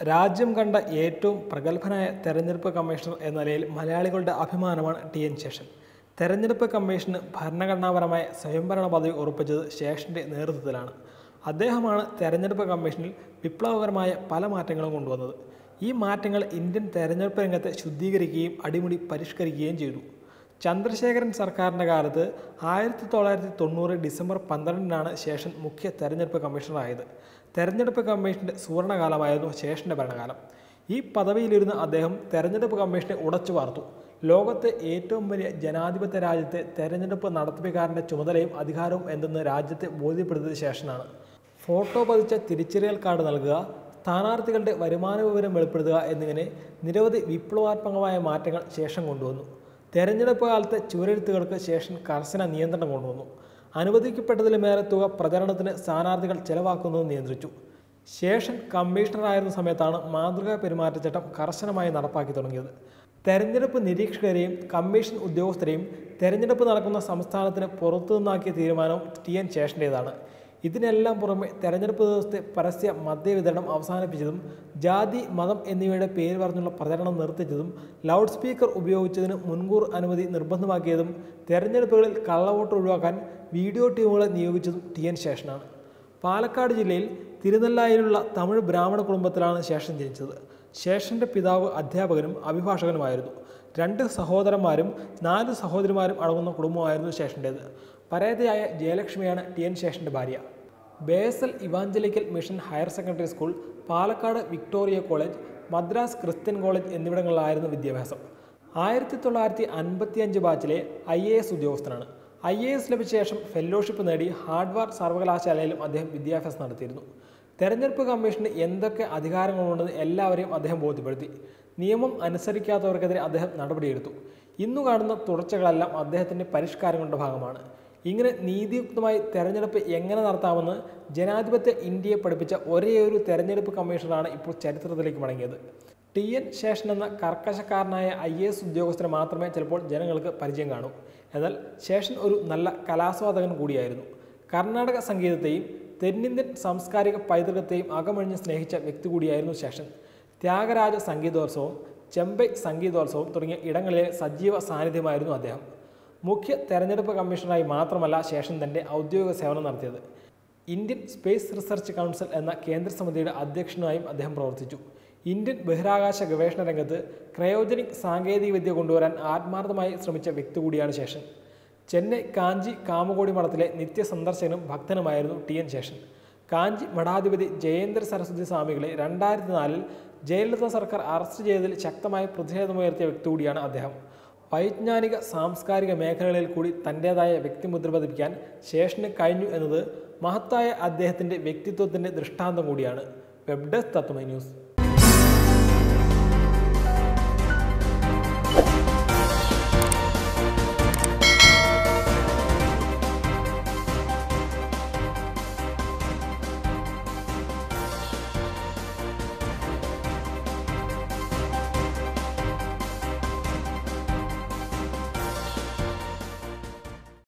രാജ്യം കണ്ട ഏറ്റവും പ്രഗത്ഭനായ തെരഞ്ഞെടുപ്പ് കമ്മീഷണർ എന്ന നിലയിൽ മലയാളികളുടെ അഭിമാനമാണ് ടി എൻ ശേഷൻ തെരഞ്ഞെടുപ്പ് കമ്മീഷന് ഭരണഘടനാപരമായ സ്വയംഭരണ പദവി ഉറപ്പിച്ചത് ശേഷന്റെ നേതൃത്വത്തിലാണ് അദ്ദേഹമാണ് തെരഞ്ഞെടുപ്പ് കമ്മീഷനിൽ വിപ്ലവകരമായ പല മാറ്റങ്ങളും കൊണ്ടുവന്നത് ഈ മാറ്റങ്ങൾ ഇന്ത്യൻ തെരഞ്ഞെടുപ്പ് രംഗത്തെ ശുദ്ധീകരിക്കുകയും അടിമുടി പരിഷ്കരിക്കുകയും ചെയ്തു ചന്ദ്രശേഖരൻ സർക്കാരിൻ്റെ കാലത്ത് ആയിരത്തി തൊള്ളായിരത്തി തൊണ്ണൂറ് ഡിസംബർ പന്ത്രണ്ടിനാണ് ശേഷൻ മുഖ്യ തെരഞ്ഞെടുപ്പ് കമ്മീഷണറായത് തെരഞ്ഞെടുപ്പ് കമ്മീഷൻ്റെ സുവർണകാലമായിരുന്നു ശേഷൻ്റെ ഭരണകാലം ഈ പദവിയിലിരുന്ന് അദ്ദേഹം തെരഞ്ഞെടുപ്പ് കമ്മീഷനെ ഉടച്ചു വാർത്തു ലോകത്തെ ഏറ്റവും വലിയ ജനാധിപത്യ രാജ്യത്തെ തെരഞ്ഞെടുപ്പ് നടത്തിപ്പുകാരൻ്റെ ചുമതലയും അധികാരവും എന്തെന്ന് രാജ്യത്തെ ബോധ്യപ്പെടുത്തിയത് ശേഷനാണ് ഫോട്ടോ പതിച്ച തിരിച്ചറിയൽ കാർഡ് നൽകുക സ്ഥാനാർത്ഥികളുടെ വരുമാന വിവരം വെളിപ്പെടുത്തുക എന്നിങ്ങനെ നിരവധി വിപ്ലവാത്മകമായ മാറ്റങ്ങൾ ശേഷം കൊണ്ടുവന്നു തെരഞ്ഞെടുപ്പ് കാലത്തെ ചുവരെഴുത്തുകൾക്ക് ശേഷം കർശന നിയന്ത്രണം കൊണ്ടുവന്നു അനുവദിക്കപ്പെട്ടതിലുമേറെ തുക പ്രചരണത്തിന് സ്ഥാനാർത്ഥികൾ ചെലവാക്കുന്നത് നിയന്ത്രിച്ചു ശേഷൻ കമ്മീഷണറായിരുന്ന സമയത്താണ് മാതൃകാ പെരുമാറ്റച്ചട്ടം കർശനമായി നടപ്പാക്കി തുടങ്ങിയത് തെരഞ്ഞെടുപ്പ് നിരീക്ഷകരെയും കമ്മീഷൻ ഉദ്യോഗസ്ഥരെയും തെരഞ്ഞെടുപ്പ് നടക്കുന്ന സംസ്ഥാനത്തിന് പുറത്തുനിന്നാക്കിയ തീരുമാനവും ടി എൻ ശേഷൻ്റേതാണ് ഇതിനെല്ലാം പുറമെ തെരഞ്ഞെടുപ്പ് ദിവസത്തെ പരസ്യ മദ്യവിതരണം അവസാനിപ്പിച്ചതും ജാതി മതം എന്നിവയുടെ പേര് പറഞ്ഞുള്ള പ്രചരണം നിർത്തിച്ചതും ലൗഡ് സ്പീക്കർ ഉപയോഗിച്ചതിന് മുൻകൂർ അനുമതി നിർബന്ധമാക്കിയതും തെരഞ്ഞെടുപ്പുകളിൽ കള്ളവോട്ട് ഒഴിവാക്കാൻ വീഡിയോ ടീമുകളെ നിയോഗിച്ചതും ടി എൻ ശേഷനാണ് പാലക്കാട് ജില്ലയിൽ തിരുനെല്ലായിലുള്ള തമിഴ് ബ്രാഹ്മണ കുടുംബത്തിലാണ് ശേഷൻ ജനിച്ചത് ശേഷന്റെ പിതാവ് അധ്യാപകനും അഭിഭാഷകനുമായിരുന്നു രണ്ട് സഹോദരന്മാരും നാല് സഹോദരിമാരും അടങ്ങുന്ന കുടുംബമായിരുന്നു ശേഷൻ്റേത് പരേതയായ ജയലക്ഷ്മിയാണ് ടി എൻ ശേഷന്റെ ഭാര്യ Basel evangelical mission higher secondary school Palakkad Victoria college Madras Christian college എന്നിവിടങ്ങളിലായിരുന്നു വിദ്യാഭ്യാസം ആയിരത്തി തൊള്ളായിരത്തി അൻപത്തി അഞ്ച് ബാച്ചിലെ ഐ എ എസ് ഉദ്യോഗസ്ഥനാണ് ഐ എ എസ് ലഭിച്ച ശേഷം ഫെലോഷിപ്പ് നേടി ഹാർഡ്വാർഡ് സർവകലാശാലയിലും അദ്ദേഹം വിദ്യാഭ്യാസം നടത്തിയിരുന്നു തെരഞ്ഞെടുപ്പ് കമ്മീഷന് എന്തൊക്കെ അധികാരങ്ങളുണ്ടെന്ന് എല്ലാവരെയും അദ്ദേഹം ബോധ്യപ്പെടുത്തി നിയമം അനുസരിക്കാത്തവർക്കെതിരെ അദ്ദേഹം നടപടിയെടുത്തു ഇന്നു കാണുന്ന തുടർച്ചകളെല്ലാം അദ്ദേഹത്തിൻ്റെ പരിഷ്കാരങ്ങളുടെ ഭാഗമാണ് ഇങ്ങനെ നീതിയുക്തമായി തെരഞ്ഞെടുപ്പ് എങ്ങനെ നടത്താമെന്ന് ജനാധിപത്യ ഇന്ത്യയെ പഠിപ്പിച്ച ഒരേയൊരു തെരഞ്ഞെടുപ്പ് കമ്മീഷണറാണ് ഇപ്പോൾ ചരിത്രത്തിലേക്ക് മടങ്ങിയത് ടി എൻ ശേഷൻ എന്ന കർക്കശക്കാരനായ ഐ എ എസ് ഉദ്യോഗസ്ഥന് മാത്രമേ ചിലപ്പോൾ ജനങ്ങൾക്ക് പരിചയം കാണൂ എന്നാൽ ശേഷൻ ഒരു നല്ല കലാസ്വാദകൻ കൂടിയായിരുന്നു കർണാടക സംഗീതത്തെയും തെന്നിന്ത്യൻ സാംസ്കാരിക പൈതൃകത്തെയും അകമഴിഞ്ഞ് സ്നേഹിച്ച വ്യക്തി കൂടിയായിരുന്നു ശേഷൻ ത്യാഗരാജ സംഗീതോത്സവം ചെമ്പൈ സംഗീതോത്സവം തുടങ്ങിയ ഇടങ്ങളിലെ സജീവ സാന്നിധ്യമായിരുന്നു അദ്ദേഹം മുഖ്യ തെരഞ്ഞെടുപ്പ് കമ്മീഷണറായി മാത്രമല്ല ശേഷൻ തൻ്റെ ഔദ്യോഗിക സേവനം നടത്തിയത് ഇന്ത്യൻ സ്പേസ് റിസർച്ച് കൗൺസിൽ എന്ന കേന്ദ്ര സമിതിയുടെ അധ്യക്ഷനായും അദ്ദേഹം പ്രവർത്തിച്ചു ഇന്ത്യൻ ബഹിരാകാശ ഗവേഷണ രംഗത്ത് ക്രയോജനിക് സാങ്കേതികവിദ്യ കൊണ്ടുവരാൻ ആത്മാർത്ഥമായി ശ്രമിച്ച വ്യക്തി കൂടിയാണ് ശേഷൻ ചെന്നൈ കാഞ്ചി കാമകോടി മഠത്തിലെ നിത്യസന്ദർശകനും ഭക്തനുമായിരുന്നു ടി എൻ ശേഷൻ കാഞ്ചി മഠാധിപതി ജയേന്ദ്ര സരസ്വതി സ്വാമികളെ രണ്ടായിരത്തി നാലിൽ ജയലളിത സർക്കാർ അറസ്റ്റ് ചെയ്തതിൽ ശക്തമായ പ്രതിഷേധമുയർത്തിയ വ്യക്തി കൂടിയാണ് അദ്ദേഹം വൈജ്ഞാനിക സാംസ്കാരിക മേഖലകളിൽ കൂടി തൻ്റേതായ വ്യക്തിമുദ്ര പതിപ്പിക്കാൻ ശേഷന് കഴിഞ്ഞു എന്നത് മഹത്തായ അദ്ദേഹത്തിൻ്റെ വ്യക്തിത്വത്തിൻ്റെ ദൃഷ്ടാന്തം കൂടിയാണ് വെബ് ഡെസ്ക് തത്വമൈ ന്യൂസ്